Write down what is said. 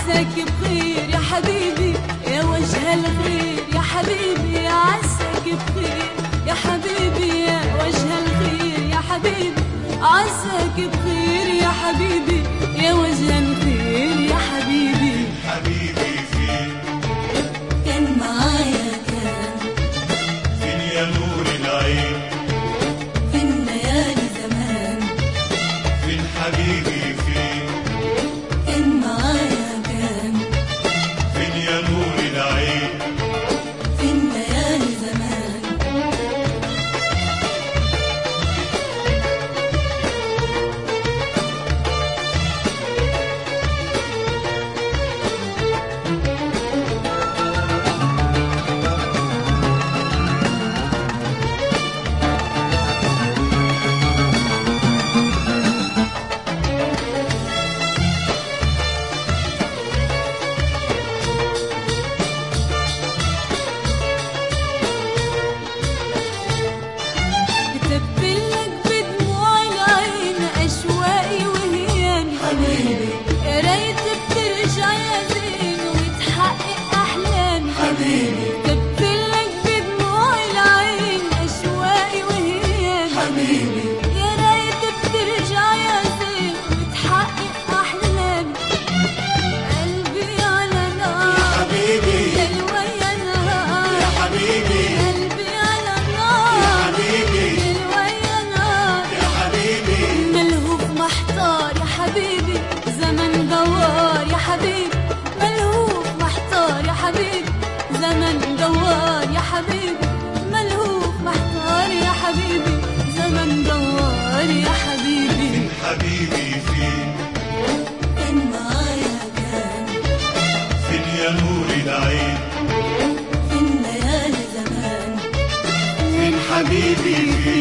عساك بخير يا حبيبي يا وجه الخير يا حبيبي يا عساك بخير يا حبيبي يا وجه الخير يا حبيبي عساك بخير يا حبيبي يا وجه الخير يا حبيبي حبيبي فين كان معايا كان فين يا نور العين في الليالي زمان فين حبيبي فين كان معايا كان فين يا نور العين في الليالي زمان كتبت لك بدموع العين اشواقي وهياني حبيبي يا ريت بترجع يا زين وتحقق احلامي حبيبي كتبت لك بدموع العين اشواقي وهياني حبيبي يا ريت بترجع يا زين وتحقق احلامي قلبي على نار حبيبي يلوى يا نهار يا حبيبي قلبي على نار حبيبي يلوى يا نار يا حبيبي ملهوف محتار يا حبيبي زمن دوار يا حبيبي ملهوف محتار يا حبيبي زمن دوار يا حبيبي ملهوف محتار يا حبيبي زمن دوار يا حبيبي فين حبيبي فين كان معايا كان فين يا نور العين في الليالي زمان فين حبيبي فين